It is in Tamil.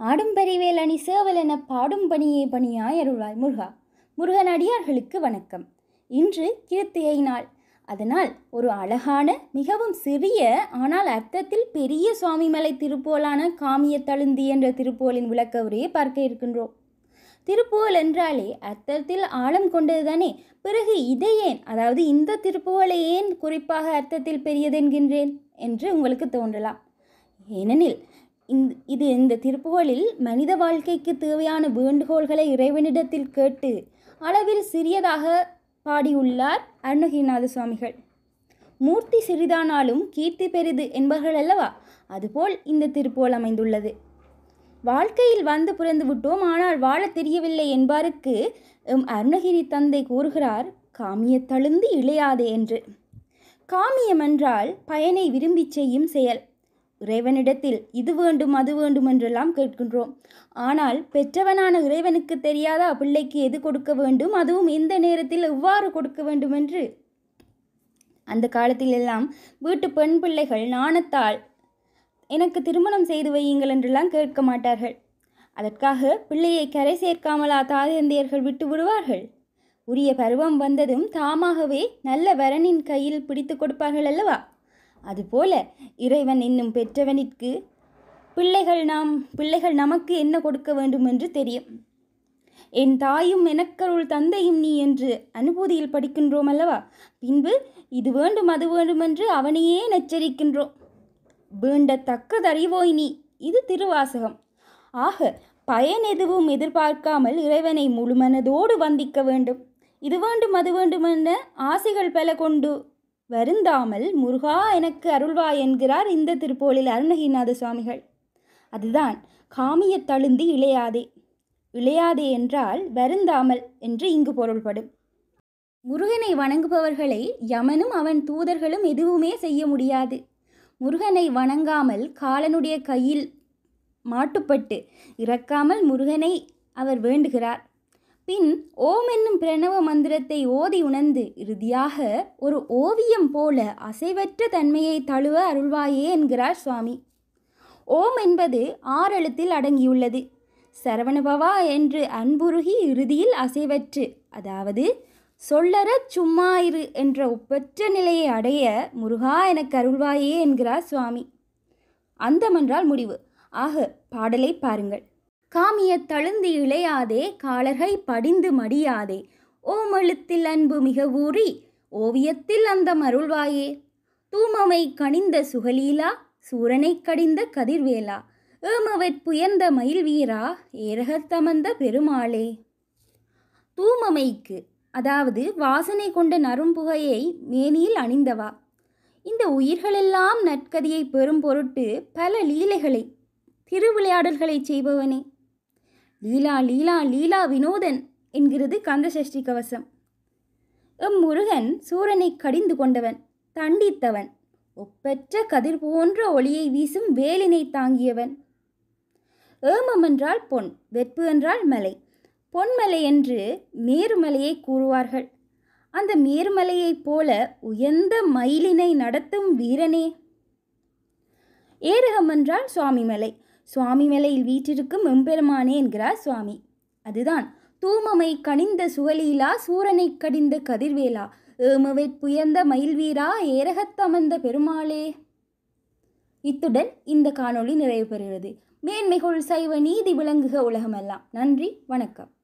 ஆடும் பரிவேல் அணி சேவல் என பாடும் பணியே பணியாய் அருள்வாய் முருகா முருகன் அடியார்களுக்கு வணக்கம் இன்று கிருத்திகை நாள் அதனால் ஒரு அழகான மிகவும் சிறிய ஆனால் அர்த்தத்தில் பெரிய சுவாமிமலை திருப்போலான காமிய தழுந்தி என்ற திருப்போலின் விளக்க உரையை பார்க்க இருக்கின்றோம் திருப்புகழ் என்றாலே அர்த்தத்தில் ஆழம் கொண்டதுதானே பிறகு இதை ஏன் அதாவது இந்த திருப்புகழை ஏன் குறிப்பாக அர்த்தத்தில் பெரியதென்கின்றேன் என்று உங்களுக்கு தோன்றலாம் ஏனெனில் இந்த இது இந்த திருப்புகழில் மனித வாழ்க்கைக்கு தேவையான வேண்டுகோள்களை இறைவனிடத்தில் கேட்டு அளவில் சிறியதாக பாடியுள்ளார் அருணகிரிநாத சுவாமிகள் மூர்த்தி சிறிதானாலும் கீர்த்தி பெரிது என்பர்கள் அல்லவா அதுபோல் இந்த திருப்போல் அமைந்துள்ளது வாழ்க்கையில் வந்து பிறந்து விட்டோம் ஆனால் வாழத் தெரியவில்லை என்பாருக்கு எம் அருணகிரி தந்தை கூறுகிறார் காமிய தழுந்து இளையாதே என்று காமியம் என்றால் பயனை விரும்பிச் செய்யும் செயல் இறைவனிடத்தில் இது வேண்டும் அது வேண்டும் என்றெல்லாம் கேட்கின்றோம் ஆனால் பெற்றவனான இறைவனுக்கு தெரியாத பிள்ளைக்கு எது கொடுக்க வேண்டும் அதுவும் எந்த நேரத்தில் எவ்வாறு கொடுக்க வேண்டும் என்று அந்த காலத்தில் எல்லாம் வீட்டு பெண் பிள்ளைகள் நாணத்தால் எனக்கு திருமணம் செய்து வையுங்கள் என்றெல்லாம் கேட்க மாட்டார்கள் அதற்காக பிள்ளையை கரை சேர்க்காமலா தாதந்தையர்கள் விட்டு விடுவார்கள் உரிய பருவம் வந்ததும் தாமாகவே நல்ல வரனின் கையில் பிடித்து கொடுப்பார்கள் அல்லவா அதுபோல இறைவன் இன்னும் பெற்றவனிற்கு பிள்ளைகள் நாம் பிள்ளைகள் நமக்கு என்ன கொடுக்க வேண்டும் என்று தெரியும் என் தாயும் எனக்கருள் தந்தையும் நீ என்று அனுபூதியில் படிக்கின்றோம் அல்லவா பின்பு இது வேண்டும் அது வேண்டும் என்று அவனையே நச்சரிக்கின்றோம் வேண்டத்தக்கதறிவோய் நீ இது திருவாசகம் ஆக பயன் எதுவும் எதிர்பார்க்காமல் இறைவனை முழுமனதோடு வந்திக்க வேண்டும் இது வேண்டும் அது வேண்டும் என ஆசைகள் பல கொண்டு வருந்தாமல் முருகா எனக்கு அருள்வாய் என்கிறார் இந்த திருப்போலில் அருணகிரிநாத சுவாமிகள் அதுதான் காமிய தழுந்தி இளையாதே இளையாதே என்றால் வருந்தாமல் என்று இங்கு பொருள்படும் முருகனை வணங்குபவர்களை யமனும் அவன் தூதர்களும் எதுவுமே செய்ய முடியாது முருகனை வணங்காமல் காலனுடைய கையில் மாட்டுப்பட்டு இறக்காமல் முருகனை அவர் வேண்டுகிறார் பின் ஓம் என்னும் பிரணவ மந்திரத்தை ஓதி உணர்ந்து இறுதியாக ஒரு ஓவியம் போல அசைவற்ற தன்மையை தழுவ அருள்வாயே என்கிறார் சுவாமி ஓம் என்பது ஆறெழுத்தில் அடங்கியுள்ளது சரவணபவா என்று அன்புருகி இறுதியில் அசைவற்று அதாவது சொல்லறச் சும்மா இரு என்ற ஒப்பற்ற நிலையை அடைய முருகா எனக்கு அருள்வாயே என்கிறார் சுவாமி அந்தமென்றால் முடிவு ஆக பாடலை பாருங்கள் காமிய தழுந்து இளையாதே காலர்கை படிந்து மடியாதே ஓமெழுத்தில் அன்பு மிக ஊறி ஓவியத்தில் அந்த அருள்வாயே தூமமை கனிந்த சுகலீலா சூரனை கடிந்த கதிர்வேலா ஏமவற் புயர்ந்த மயில் வீரா ஏரகர் தமந்த பெருமாளே தூமமைக்கு அதாவது வாசனை கொண்ட நறும்புகையை மேனியில் அணிந்தவா இந்த உயிர்களெல்லாம் நற்கதியை பெறும் பொருட்டு பல லீலைகளை திருவிளையாடல்களை செய்பவனே லீலா லீலா லீலா வினோதன் என்கிறது கந்தசஷ்டி கவசம் எம் முருகன் சூரனை கடிந்து கொண்டவன் தண்டித்தவன் ஒப்பற்ற கதிர் போன்ற ஒளியை வீசும் வேலினை தாங்கியவன் ஏமம் என்றால் பொன் வெற்பு என்றால் மலை பொன்மலை என்று மேருமலையை கூறுவார்கள் அந்த மேருமலையைப் போல உயர்ந்த மயிலினை நடத்தும் வீரனே ஏரகம் என்றால் சுவாமிமலை சுவாமிமலையில் வீற்றிருக்கும் எம்பெருமானே என்கிறார் சுவாமி அதுதான் தூமமை கனிந்த சுகலீலா சூரனை கடிந்த கதிர்வேலா ஏமவை புயர்ந்த மயில்வீரா ஏரகத்தமர்ந்த பெருமாளே இத்துடன் இந்த காணொளி நிறைவு பெறுகிறது மேன்மைகள் சைவ நீதி விளங்குக உலகமெல்லாம் நன்றி வணக்கம்